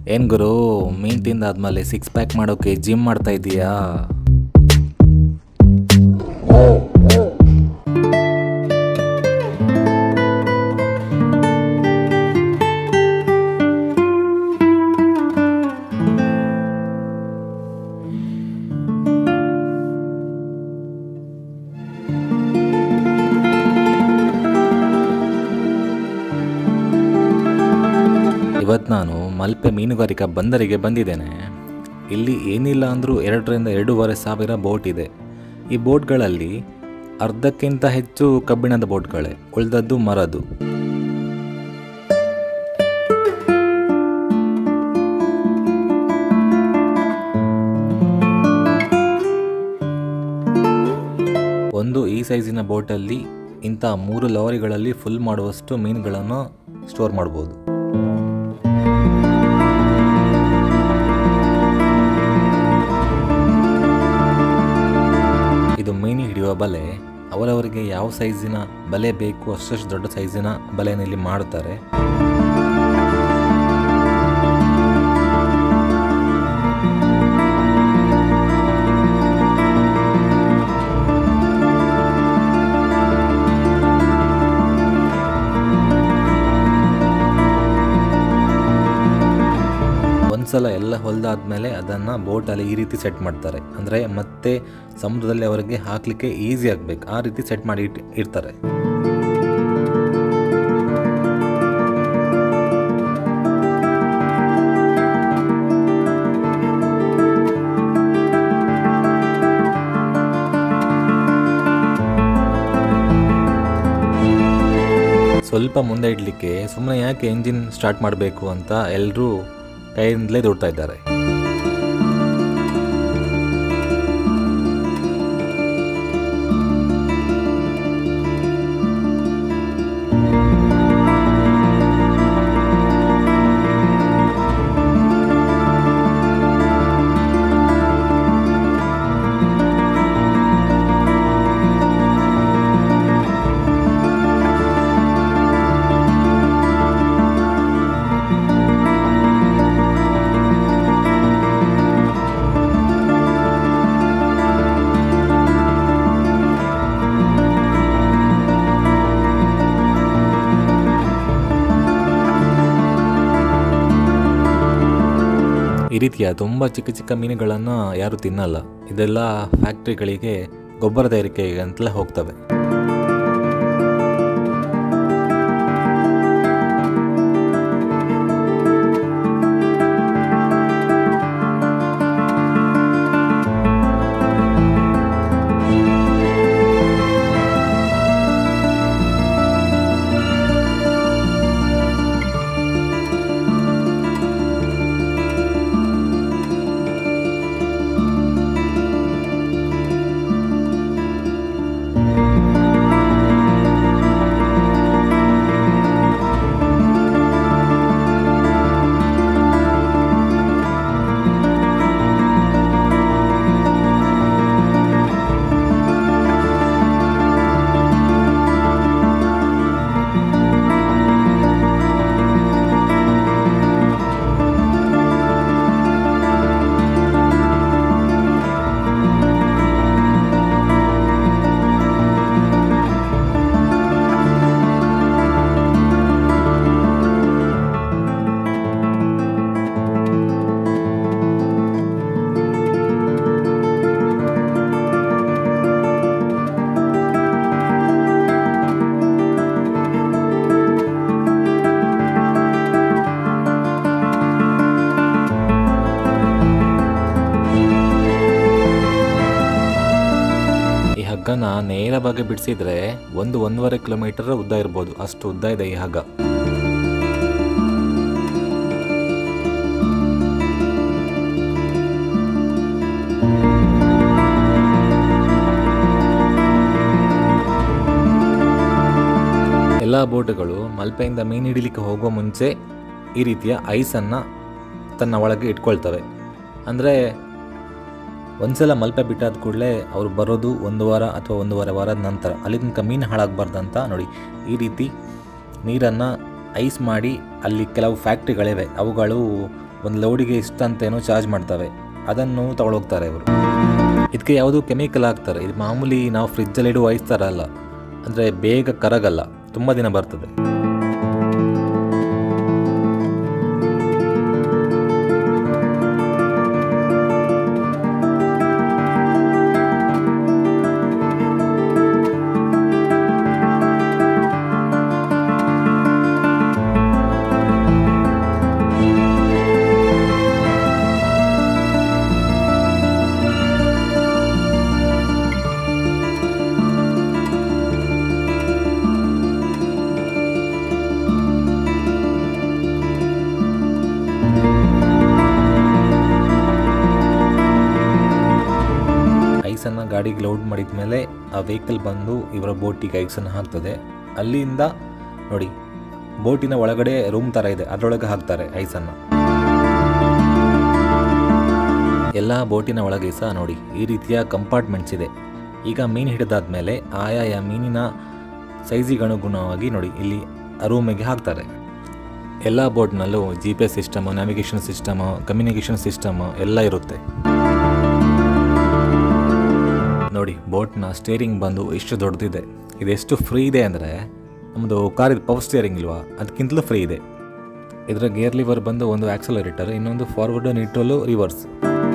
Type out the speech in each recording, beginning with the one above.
ಏನು ಗುರು ಮೀನು ತಿಂದಾದ್ಮೇಲೆ ಸಿಕ್ಸ್ ಪ್ಯಾಕ್ ಮಾಡೋಕೆ ಜಿಮ್ ಮಾಡ್ತಾ ಇದ್ದೀಯಾ ಇವತ್ತು ನಾನು ಮಲ್ಪೆ ಮೀನುಗಾರಿಕಾ ಬಂದರಿಗೆ ಬಂದಿದ್ದೇನೆ ಇಲ್ಲಿ ಏನಿಲ್ಲ ಅಂದರೂ ಎರಡರಿಂದ ಎರಡೂವರೆ ಸಾವಿರ ಬೋಟ್ ಇದೆ ಈ ಬೋಟ್ಗಳಲ್ಲಿ ಅರ್ಧಕ್ಕಿಂತ ಹೆಚ್ಚು ಕಬ್ಬಿಣದ ಬೋಟ್ಗಳೇ ಉಳಿದದ್ದು ಮರದು ಒಂದು ಈ ಸೈಜಿನ ಬೋಟಲ್ಲಿ ಇಂಥ ಮೂರು ಲಾರಿಗಳಲ್ಲಿ ಫುಲ್ ಮಾಡುವಷ್ಟು ಮೀನುಗಳನ್ನು ಸ್ಟೋರ್ ಮಾಡ್ಬೋದು ಇದು ಮೀನು ಹಿಡಿಯುವ ಬಲೆ ಅವರವರಿಗೆ ಯಾವ ಸೈಜಿನ ಬಲೆ ಬೇಕು ಅಷ್ಟಷ್ಟು ದೊಡ್ಡ ಸೈಜಿನ ಬಲೆಯನ್ನು ಇಲ್ಲಿ ಮಾಡುತ್ತಾರೆ ಒಂದ್ಸಲ ಎಲ್ಲ ಹೊಲ್ದಾದ್ಮೇಲೆ ಅದನ್ನು ಬೋಟಲ್ಲಿ ಈ ರೀತಿ ಸೆಟ್ ಮಾಡ್ತಾರೆ ಅಂದರೆ ಮತ್ತೆ ಸಮುದ್ರದಲ್ಲಿ ಅವರಿಗೆ ಹಾಕಲಿಕ್ಕೆ ಈಸಿ ಆಗಬೇಕು ಆ ರೀತಿ ಸೆಟ್ ಮಾಡಿ ಇಟ್ ಇರ್ತಾರೆ ಸ್ವಲ್ಪ ಮುಂದೆ ಇಡಲಿಕ್ಕೆ ಸುಮ್ಮನೆ ಯಾಕೆ ಎಂಜಿನ್ ಸ್ಟಾರ್ಟ್ ಮಾಡಬೇಕು ಅಂತ ಎಲ್ಲರೂ ಕೈಯಿಂದಲೇ ದುಡ್ತಾ ಇದ್ದಾರೆ ಈ ರೀತಿಯ ತುಂಬ ಚಿಕ್ಕ ಚಿಕ್ಕ ಮೀನುಗಳನ್ನು ಯಾರು ತಿನ್ನಲ್ಲ ಇದೆಲ್ಲ ಫ್ಯಾಕ್ಟ್ರಿಗಳಿಗೆ ಗೊಬ್ಬರ ತಯಾರಿಕೆಗೆ ಅಂತಲೇ ಹೋಗ್ತವೆ ಈ ಹಗ್ಗನ ನೇರವಾಗಿ ಬಿಡಿಸಿದ್ರೆ ಒಂದು ಒಂದೂವರೆ ಕಿಲೋಮೀಟರ್ ಉದ್ದ ಇರ್ಬೋದು ಅಷ್ಟು ಉದ್ದ ಇದೆ ಈ ಹಗ್ಗ ಎಲ್ಲ ಬೋಟ್ಗಳು ಮಲ್ಪೆಯಿಂದ ಮೀನು ಹಿಡಿಲಿಕ್ಕೆ ಹೋಗುವ ಮುಂಚೆ ಈ ರೀತಿಯ ಐಸನ್ನು ತನ್ನ ಒಳಗೆ ಇಟ್ಕೊಳ್ತವೆ ಅಂದರೆ ಒಂದ್ಸಲ ಮಲ್ಪೆ ಬಿಟ್ಟಾದ ಕೂಡಲೇ ಅವರು ಬರೋದು ಒಂದು ವಾರ ಅಥವಾ ಒಂದೂವರೆ ವಾರದ ನಂತರ ಅಲ್ಲಿ ತನಕ ಮೀನು ಹಾಳಾಗಬಾರ್ದಂತ ನೋಡಿ ಈ ರೀತಿ ನೀರನ್ನು ಐಸ್ ಮಾಡಿ ಅಲ್ಲಿ ಕೆಲವು ಫ್ಯಾಕ್ಟ್ರಿಗಳಿವೆ ಅವುಗಳು ಒಂದು ಲೋಡಿಗೆ ಇಷ್ಟ ಅಂತ ಏನೋ ಚಾರ್ಜ್ ಮಾಡ್ತವೆ ಅದನ್ನು ತಗೊಳೋಗ್ತಾರೆ ಇವರು ಇದಕ್ಕೆ ಯಾವುದು ಕೆಮಿಕಲ್ ಹಾಕ್ತಾರೆ ಇದು ಮಾಮೂಲಿ ನಾವು ಫ್ರಿಜ್ಜಲ್ಲಿ ಇಡುವ ಐಸ್ ಥರ ಅಲ್ಲ ಅಂದರೆ ಬೇಗ ಕರಗಲ್ಲ ತುಂಬ ದಿನ ಬರ್ತದೆ ಐಸನ್ನು ಗಾಡಿಗೆ ಲೋಡ್ ಮಾಡಿದ ಮೇಲೆ ಆ ವೆಹಿಕಲ್ ಬಂದು ಇವರ ಬೋಟಿಗೆ ಐಸನ್ನು ಹಾಕ್ತದೆ ಅಲ್ಲಿಂದ ನೋಡಿ ಬೋಟಿನ ಒಳಗಡೆ ರೂಮ್ ಥರ ಇದೆ ಅದರೊಳಗೆ ಹಾಕ್ತಾರೆ ಐಸನ್ನು ಎಲ್ಲ ಬೋಟಿನ ಒಳಗೆ ಸಹ ನೋಡಿ ಈ ರೀತಿಯ ಕಂಪಾರ್ಟ್ಮೆಂಟ್ಸ್ ಇದೆ ಈಗ ಮೀನು ಹಿಡಿದಾದ್ಮೇಲೆ ಆಯಾಯ ಮೀನಿನ ಸೈಜಿಗನುಗುಣವಾಗಿ ನೋಡಿ ಇಲ್ಲಿ ರೂಮಿಗೆ ಹಾಕ್ತಾರೆ ಎಲ್ಲ ಬೋಟ್ನಲ್ಲೂ G P S system navigation system communication system ಎಲ್ಲ ಇರುತ್ತೆ ನೋಡಿ ಬೋಟ್ನ ಸ್ಟೇರಿಂಗ್ ಬಂದು ಎಷ್ಟು ದೊಡ್ಡದಿದೆ ಇದೆಷ್ಟು ಫ್ರೀ ಇದೆ ಅಂದರೆ ನಮ್ಮದು ಕಾರಿದ ಪವರ್ ಸ್ಟೇರಿಂಗ್ ಇಲ್ವಾ ಅದಕ್ಕಿಂತಲೂ ಫ್ರೀ ಇದೆ ಇದರ ಗೇರ್ ಲಿವರ್ ಬಂದು ಒಂದು ಆಕ್ಸಲರೇಟರ್ ಇನ್ನೊಂದು ಫಾರ್ವರ್ಡ್ ನ್ಯೂಟ್ರಲು ರಿವರ್ಸ್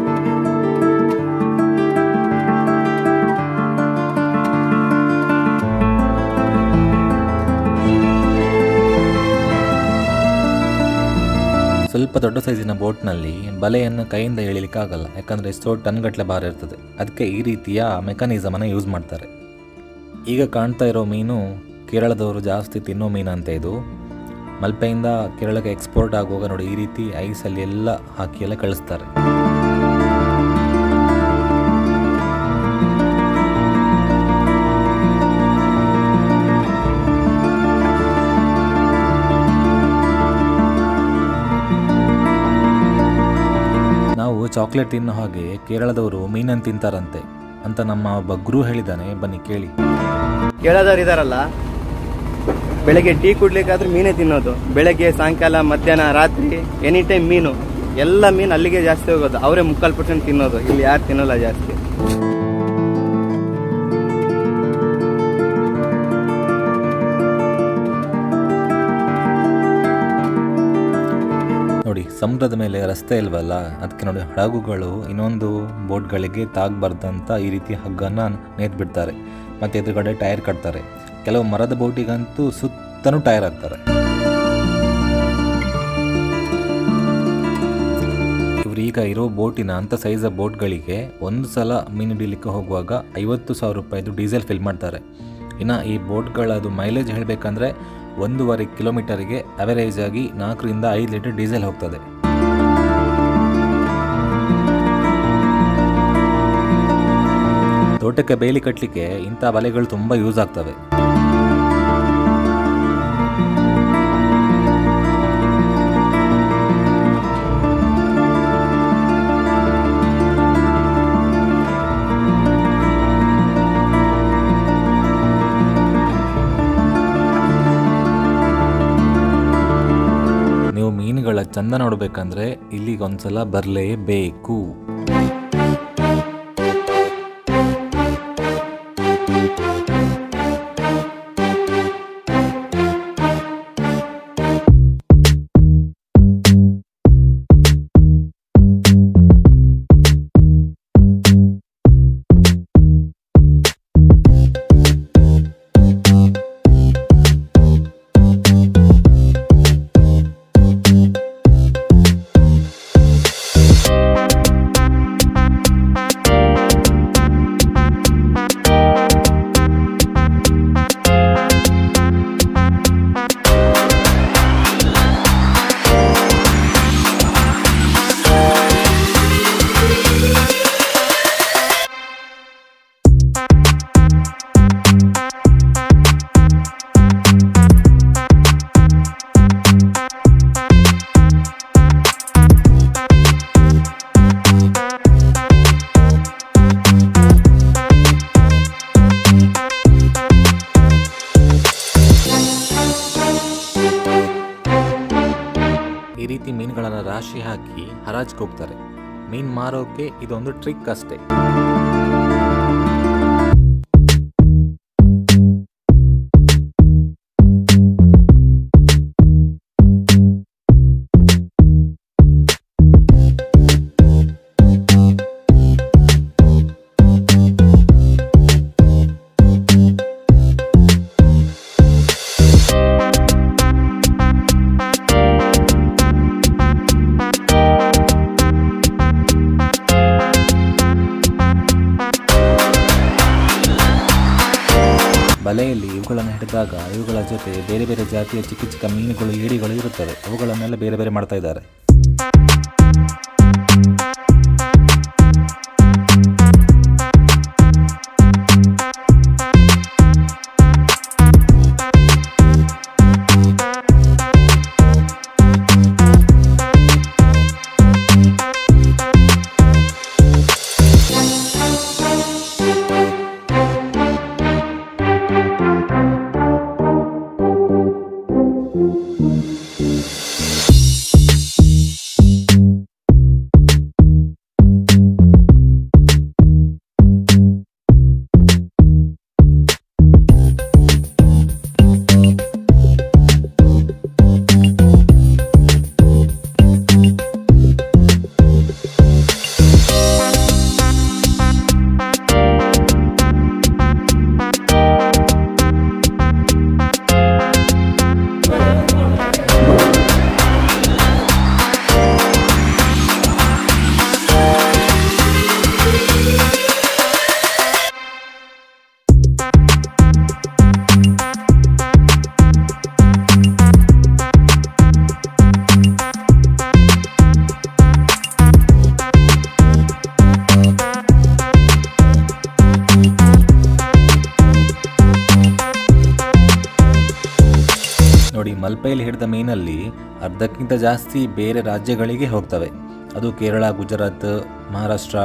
ಸ್ವಲ್ಪ ದೊಡ್ಡ ಸೈಜಿನ ಬೋಟ್ನಲ್ಲಿ ಬಲೆಯನ್ನು ಕೈಯಿಂದ ಎಳಿಲಿಕ್ಕಾಗಲ್ಲ ಯಾಕಂದರೆ ಎಷ್ಟೋ ಟನ್ಗಟ್ಟಲೆ ಭಾರ ಇರ್ತದೆ ಅದಕ್ಕೆ ಈ ರೀತಿಯ ಮೆಕಾನಿಸಮನ್ನು ಯೂಸ್ ಮಾಡ್ತಾರೆ ಈಗ ಕಾಣ್ತಾ ಇರೋ ಮೀನು ಕೇರಳದವರು ಜಾಸ್ತಿ ತಿನ್ನೋ ಮೀನು ಅಂತ ಇದು ಮಲ್ಪೆಯಿಂದ ಕೇರಳಕ್ಕೆ ಎಕ್ಸ್ಪೋರ್ಟ್ ಆಗುವಾಗ ನೋಡಿ ಈ ರೀತಿ ಐಸಲ್ಲಿ ಎಲ್ಲ ಹಾಕಿ ಎಲ್ಲ ಕಳಿಸ್ತಾರೆ ನಾವು ಚಾಕ್ಲೇಟ್ ತಿನ್ನೋ ಹಾಗೆ ಕೇರಳದವರು ಮೀನನ್ನು ತಿಂತಾರಂತೆ ಅಂತ ನಮ್ಮ ಒಬ್ಬ ಗುರು ಹೇಳಿದ್ದಾನೆ ಬನ್ನಿ ಕೇಳಿ ಕೇಳೋದವ್ರು ಇದಾರಲ್ಲ ಬೆಳಗ್ಗೆ ಟೀ ಕುಡ್ಲಿಕ್ಕಾದ್ರೂ ಮೀನೇ ತಿನ್ನೋದು ಬೆಳಗ್ಗೆ ಸಾಯಂಕಾಲ ಮಧ್ಯಾಹ್ನ ರಾತ್ರಿ ಎನಿ ಟೈಮ್ ಮೀನು ಎಲ್ಲ ಮೀನು ಅಲ್ಲಿಗೆ ಜಾಸ್ತಿ ಹೋಗೋದು ಅವರೇ ಮುಕ್ಕಾಲು ಪರ್ಸೆಂಟ್ ತಿನ್ನೋದು ಇಲ್ಲಿ ಯಾರು ತಿನ್ನೋಲ್ಲ ಜಾಸ್ತಿ ನೋಡಿ ಸಮುದ್ರದ ಮೇಲೆ ರಸ್ತೆ ಇಲ್ವಲ್ಲ ಅದಕ್ಕೆ ನೋಡಿ ಹಡಗುಗಳು ಇನ್ನೊಂದು ಬೋಟ್ಗಳಿಗೆ ತಾಗಬಾರ್ದಂತ ಈ ರೀತಿ ಹಗ್ಗನ ನೇತ್ ಬಿಡ್ತಾರೆ ಮತ್ತು ಎದುರುಗಡೆ ಟೈರ್ ಕಟ್ತಾರೆ ಕೆಲವು ಮರದ ಬೋಟಿಗಂತೂ ಸುತ್ತನೂ ಟೈರ್ ಹಾಕ್ತಾರೆ ಇವ್ರು ಈಗ ಇರೋ ಬೋಟಿನ ಅಂಥ ಸೈಜ ಬೋಟ್ಗಳಿಗೆ ಒಂದು ಸಲ ಮೀನು ಹಿಡಿಲಿಕ್ಕೆ ಹೋಗುವಾಗ ಐವತ್ತು ಸಾವಿರ ರೂಪಾಯಿದು ಡೀಸೆಲ್ ಫಿಲ್ ಮಾಡ್ತಾರೆ ಇನ್ನು ಈ ಬೋಟ್ಗಳದು ಮೈಲೇಜ್ ಹೇಳಬೇಕಂದ್ರೆ ಒಂದೂವರೆ ಕಿಲೋಮೀಟರಿಗೆ ಅವರೇಜ್ ಆಗಿ ನಾಲ್ಕರಿಂದ ಐದು ಲೀಟರ್ ಡೀಸೆಲ್ ಹೋಗ್ತದೆ ತೋಟಕ್ಕೆ ಬೇಲಿ ಕಟ್ಟಲಿಕ್ಕೆ ಇಂಥ ಬಲೆಗಳು ತುಂಬ ಯೂಸ್ ಆಗ್ತವೆ ನೀವು ಮೀನುಗಳ ಚಂದ ನೋಡಬೇಕಂದ್ರೆ ಇಲ್ಲಿಗೆ ಒಂದ್ಸಲ ಬರಲೇಬೇಕು ರಾಶಿ ಹಾಕಿ ಹರಾಜ್ಗೆ ಹೋಗ್ತಾರೆ ಮೀನು ಮಾರೋಕೆ ಇದೊಂದು ಟ್ರಿಕ್ ಅಷ್ಟೇ ಬಲೆಯಲ್ಲಿ ಇವುಗಳನ್ನು ಹಿಡಿದಾಗ ಇವುಗಳ ಜೊತೆ ಬೇರೆ ಬೇರೆ ಜಾತಿಯ ಚಿಕ್ಕ ಚಿಕ್ಕ ಮೀನುಗಳು ಏಡಿಗಳು ಇರುತ್ತವೆ ಅವುಗಳನ್ನೆಲ್ಲ ಬೇರೆ ಬೇರೆ ಮಾಡ್ತಾ ಇದ್ದಾರೆ ನೋಡಿ ಮಲ್ಪೆಯಲ್ಲಿ ಹಿಡಿದ ಮೀನಲ್ಲಿ ಅರ್ಧಕ್ಕಿಂತ ಜಾಸ್ತಿ ಬೇರೆ ರಾಜ್ಯಗಳಿಗೆ ಹೋಗ್ತವೆ ಅದು ಕೇರಳ ಗುಜರಾತ್ ಮಹಾರಾಷ್ಟ್ರ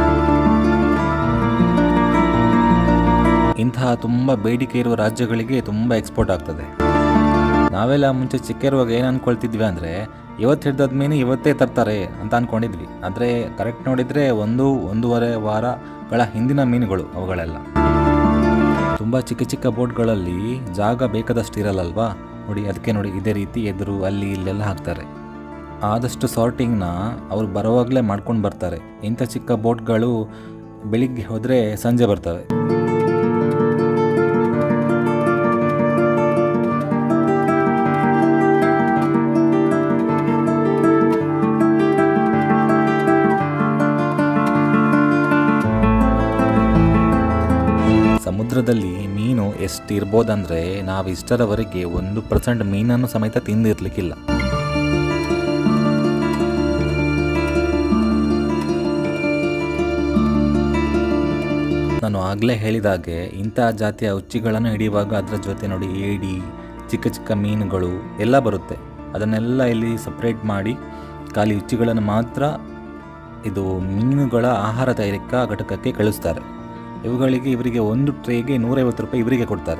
ಇಂತಹ ತುಂಬ ಬೇಡಿಕೆ ಇರುವ ರಾಜ್ಯಗಳಿಗೆ ತುಂಬ ಎಕ್ಸ್ಪೋರ್ಟ್ ಆಗ್ತದೆ ನಾವೆಲ್ಲ ಮುಂಚೆ ಚಿಕ್ಕ ಇರುವಾಗ ಏನು ಅನ್ಕೊಳ್ತಿದ್ವಿ ಅಂದರೆ ಇವತ್ತು ಹಿಡ್ದದ ಮೀನು ಇವತ್ತೇ ತರ್ತಾರೆ ಅಂತ ಅನ್ಕೊಂಡಿದ್ವಿ ಆದರೆ ಕರೆಕ್ಟ್ ನೋಡಿದರೆ ಒಂದು ಒಂದೂವರೆ ವಾರಗಳ ಹಿಂದಿನ ಮೀನುಗಳು ಅವುಗಳೆಲ್ಲ ತುಂಬ ಚಿಕ್ಕ ಚಿಕ್ಕ ಬೋಟ್ಗಳಲ್ಲಿ ಜಾಗ ಬೇಕಾದಷ್ಟು ಇರಲ್ಲಲ್ವಾ ನೋಡಿ ಅದಕ್ಕೆ ನೋಡಿ ಇದೇ ರೀತಿ ಎದುರು ಅಲ್ಲಿ ಇಲ್ಲೆಲ್ಲ ಹಾಕ್ತಾರೆ ಆದಷ್ಟು ಸಾರ್ಟಿಂಗ್ನ ಅವ್ರು ಬರುವಾಗಲೇ ಮಾಡ್ಕೊಂಡು ಬರ್ತಾರೆ ಇಂಥ ಚಿಕ್ಕ ಬೋಟ್ಗಳು ಬೆಳಿಗ್ಗೆ ಹೋದರೆ ಸಂಜೆ ಬರ್ತವೆ ಸಮುದ್ರದಲ್ಲಿ ಮೀನು ಎಷ್ಟು ಇರ್ಬೋದಂದ್ರೆ ನಾವು ಇಷ್ಟರವರೆಗೆ ಒಂದು ಪರ್ಸೆಂಟ್ ಮೀನನ್ನು ಸಮೇತ ತಿಂದಿರ್ಲಿಕ್ಕಿಲ್ಲ ನಾನು ಆಗಲೇ ಹೇಳಿದಾಗೆ ಇಂತಹ ಜಾತಿಯ ಉಚ್ಚಿಗಳನ್ನು ಹಿಡಿಯುವಾಗ ಅದರ ಜೊತೆ ನೋಡಿ ಏಡಿ ಚಿಕ್ಕ ಚಿಕ್ಕ ಮೀನುಗಳು ಎಲ್ಲ ಬರುತ್ತೆ ಅದನ್ನೆಲ್ಲ ಇಲ್ಲಿ ಸಪ್ರೇಟ್ ಮಾಡಿ ಖಾಲಿ ಉಚ್ಚಿಗಳನ್ನು ಮಾತ್ರ ಇದು ಮೀನುಗಳ ಆಹಾರ ತಯಾರಿಕಾ ಘಟಕಕ್ಕೆ ಕಳಿಸ್ತಾರೆ ಇವುಗಳಿಗೆ ಇವರಿಗೆ ಒಂದು ಟ್ರೇಗೆ ನೂರೈವತ್ತು ರೂಪಾಯಿ ಇವರಿಗೆ ಕೊಡ್ತಾರೆ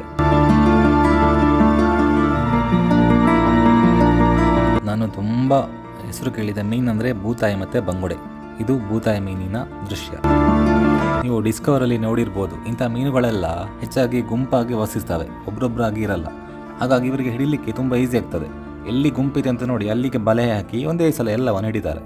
ನಾನು ತುಂಬ ಹೆಸರು ಕೇಳಿದ ಮೀನಂದರೆ ಬೂತಾಯಿ ಮತ್ತು ಬಂಗುಡೆ ಇದು ಬೂತಾಯಿ ಮೀನಿನ ದೃಶ್ಯ ನೀವು ಡಿಸ್ಕವರಲ್ಲಿ ನೋಡಿರ್ಬೋದು ಇಂಥ ಮೀನುಗಳೆಲ್ಲ ಹೆಚ್ಚಾಗಿ ಗುಂಪಾಗಿ ವಾಸಿಸ್ತವೆ ಒಬ್ರೊಬ್ಬರಾಗಿ ಇರಲ್ಲ ಹಾಗಾಗಿ ಇವರಿಗೆ ಹಿಡಿಲಿಕ್ಕೆ ತುಂಬ ಈಸಿ ಆಗ್ತದೆ ಎಲ್ಲಿ ಗುಂಪಿದೆ ಅಂತ ನೋಡಿ ಅಲ್ಲಿಗೆ ಬಲೆ ಹಾಕಿ ಒಂದೇ ಸಲ ಎಲ್ಲವನ್ನು ಹಿಡಿತಾರೆ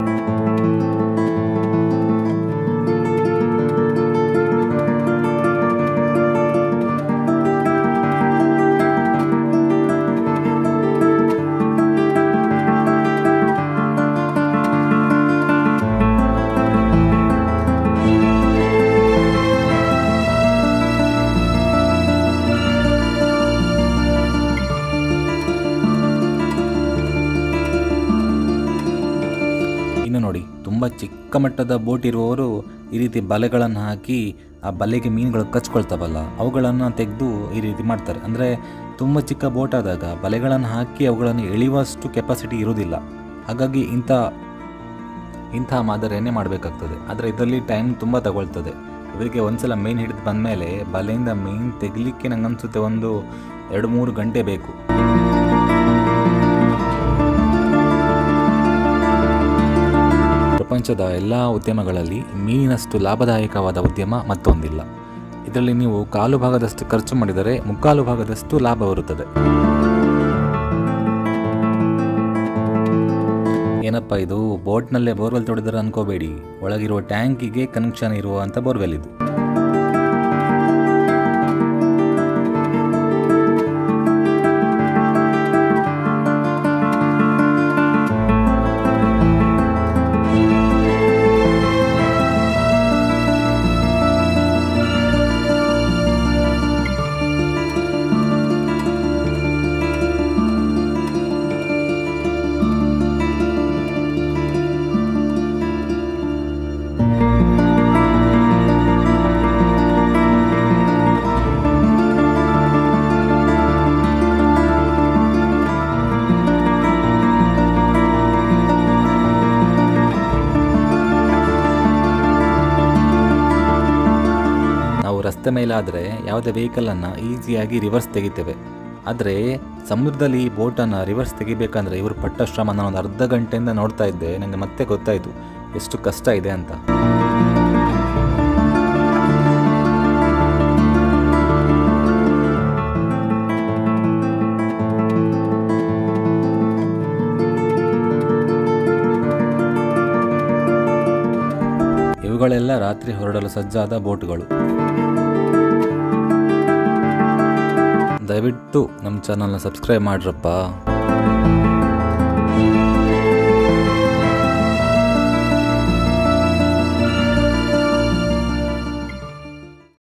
ಇನ್ನು ನೋಡಿ ತುಂಬ ಚಿಕ್ಕ ಮಟ್ಟದ ಬೋಟ್ ಇರುವವರು ಈ ರೀತಿ ಬಲೆಗಳನ್ನು ಹಾಕಿ ಆ ಬಲೆಗೆ ಮೀನುಗಳು ಕಚ್ಕೊಳ್ತಾವಲ್ಲ ಅವುಗಳನ್ನು ತೆಗೆದು ಈ ರೀತಿ ಮಾಡ್ತಾರೆ ಅಂದರೆ ತುಂಬ ಚಿಕ್ಕ ಬೋಟ್ ಆದಾಗ ಬಲೆಗಳನ್ನು ಹಾಕಿ ಅವುಗಳನ್ನು ಎಳೆಯುವಷ್ಟು ಕೆಪಾಸಿಟಿ ಇರುವುದಿಲ್ಲ ಹಾಗಾಗಿ ಇಂಥ ಇಂಥ ಮಾದರಿಯನ್ನೇ ಮಾಡಬೇಕಾಗ್ತದೆ ಆದರೆ ಇದರಲ್ಲಿ ಟೈಮ್ ತುಂಬ ತಗೊಳ್ತದೆ ಇವರಿಗೆ ಒಂದ್ಸಲ ಮೀನು ಹಿಡಿದು ಬಂದಮೇಲೆ ಬಲೆಯಿಂದ ಮೀನು ತೆಗಿಲಿಕ್ಕೆ ನಂಗನ್ಸುತ್ತೆ ಒಂದು ಎರಡು ಮೂರು ಗಂಟೆ ಬೇಕು ಪ್ರಪಂಚದ ಎಲ್ಲ ಉದ್ಯಮಗಳಲ್ಲಿ ಮೀನಿನಷ್ಟು ಲಾಭದಾಯಕವಾದ ಉದ್ಯಮ ಮತ್ತೊಂದಿಲ್ಲ ಇದರಲ್ಲಿ ನೀವು ಕಾಲು ಭಾಗದಷ್ಟು ಖರ್ಚು ಮಾಡಿದರೆ ಮುಕ್ಕಾಲು ಭಾಗದಷ್ಟು ಲಾಭ ಬರುತ್ತದೆ ಏನಪ್ಪ ಇದು ಬೋಟ್ನಲ್ಲೇ ಬೋರ್ವೆಲ್ ತೊಡಿದರೆ ಅನ್ಕೋಬೇಡಿ ಒಳಗಿರುವ ಟ್ಯಾಂಕಿಗೆ ಕನೆಕ್ಷನ್ ಇರುವಂಥ ಬೋರ್ವೆಲ್ ಇದು ನಾವು ರಸ್ತೆ ಮೇಲಾದರೆ ಯಾವುದೇ ವೆಹಿಕಲನ್ನು ಈಸಿಯಾಗಿ ರಿವರ್ಸ್ ತೆಗಿತೇವೆ ಆದರೆ ಸಮುದ್ರದಲ್ಲಿ ಈ ಬೋಟನ್ನು ರಿವರ್ಸ್ ತೆಗಿಬೇಕಂದ್ರೆ ಇವರು ಪಟ್ಟ ಶ್ರಮ ನಾನು ಒಂದು ಅರ್ಧ ಗಂಟೆಯಿಂದ ನೋಡ್ತಾ ಇದ್ದೆ ನನಗೆ ಮತ್ತೆ ಗೊತ್ತಾಯಿತು ಎಷ್ಟು ಕಷ್ಟ ಇದೆ ಅಂತ ಇವುಗಳೆಲ್ಲ ರಾತ್ರಿ ಹೊರಡಲು ಸಜ್ಜಾದ ಬೋಟ್ಗಳು ದಯವಿಟ್ಟು ನಮ್ಮ ಚಾನಲ್ನ ಸಬ್ಸ್ಕ್ರೈಬ್ ಮಾಡ್ರಪ್ಪ